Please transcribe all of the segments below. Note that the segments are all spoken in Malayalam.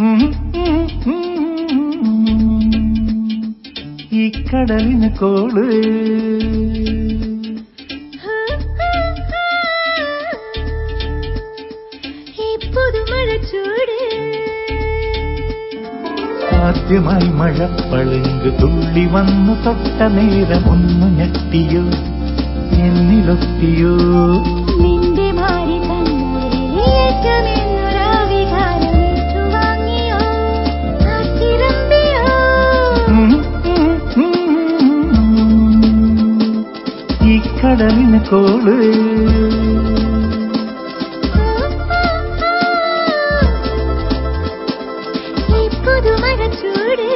ഈ കടലിന് കോള് ഈ പുതുമഴ ചൂട് ആദ്യമായി മഴ പളുങ്ക് തുള്ളി വന്നു തൊട്ട നേരം ഒന്നു ഞെട്ടിയോ എന്നിലൊത്തിയോ നിന്റെ ഭാര്യ തന്നൊരാവികാരം ഏറ്റുവാങ്ങിയോ കാത്തിരമ്പിയോ ഈ കടലിന് കോള് ഈ പുതുമഴ ചൂട്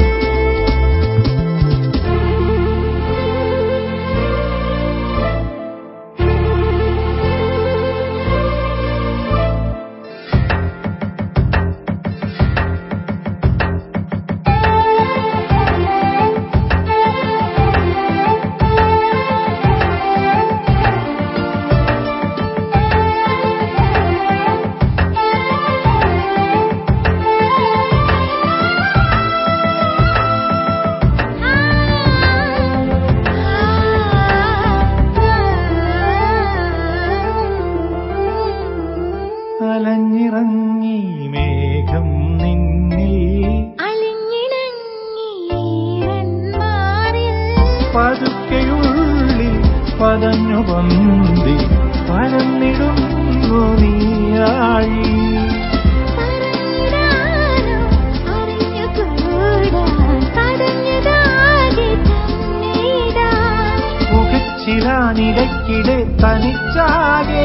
അലഞ്ഞിറങ്ങി മേഘം നിന്നിൽ പതുക്കെയുള്ളിൽ പതഞ്ഞു പന്തി പരന്നിടുന്നു നീയാഴി മുഖച്ചിരാനിടയ്ക്കിടെ തനിച്ചാകെ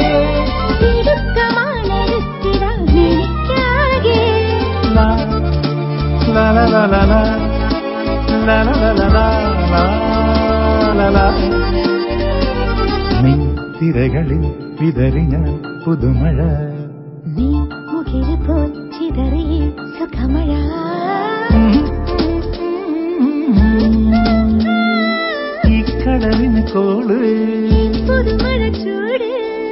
ലാ, ലാ, ലാ, ലാ, ലാ, ലാ, ലാ, ലാ, ലാ, ലാ, ലാ, ലാ, ലാ, ലാ. നിൻ തിരകളിൽ വിതറി ഞാൻ പുതുമഴ നീ മുകില് പോൽ ചിതറി സുഖമഴ ഈ കടലിന് കോള് പുതുമഴ ചൂട്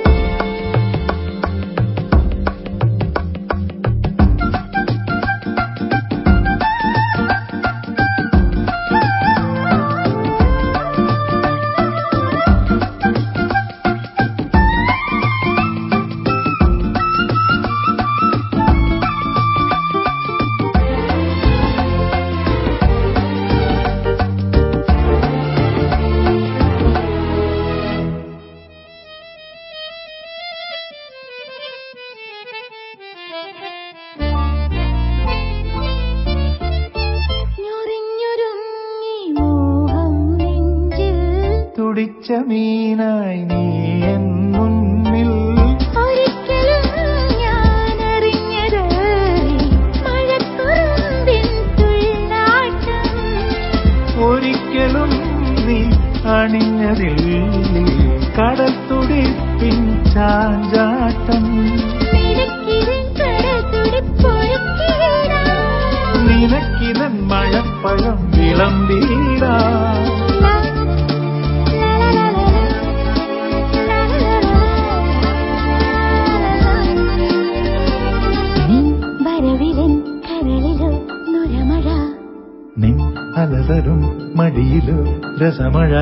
ഞൊറിഞ്ഞൊരുങ്ങി മോഹം നെഞ്ചിൽ തുടിച്ച മീനായി നീ എൻ മുന്നിൽ ഒരിക്കലും ഞാനറിഞ്ഞത് മഴക്കുറുമ്പിൻ തുള്ളാട്ടം ഒരിക്കലും നീ അണിഞ്ഞതിൽ കടൽ തുടിപ്പിൻ ചാഞ്ചാട്ടം നിനക്കിതിൻ കടതുടിപ്പൊഴുക്കിയിടാം. നിനക്കിതൻ മഴപ്പഴം വിളമ്പീടാ ലാ, ലാ, ലാ, ലാ, ലാ, ലാ, ലാ, ലാ, ലാ, ലാ. നിൻ വരവിലൻ കരളിലോ നുരമഴ നിൻ അലതരും മടിയിലോ രസമഴ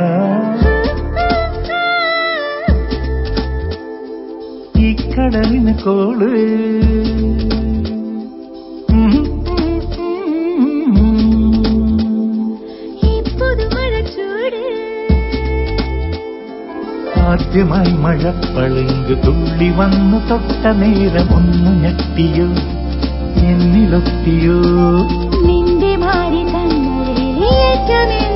ഈ കടലിന് കോള് ഈ പുതുമഴ ചൂട് ആദ്യമായി മഴ പളുങ്ക് തുള്ളി വന്നു തൊട്ട നേരം ഒന്നു ഞെട്ടിയോ എന്നിലൊത്തിയോ നിന്റെ ഭാര്യ തന്നൊരിലേറ്റമെന്ന്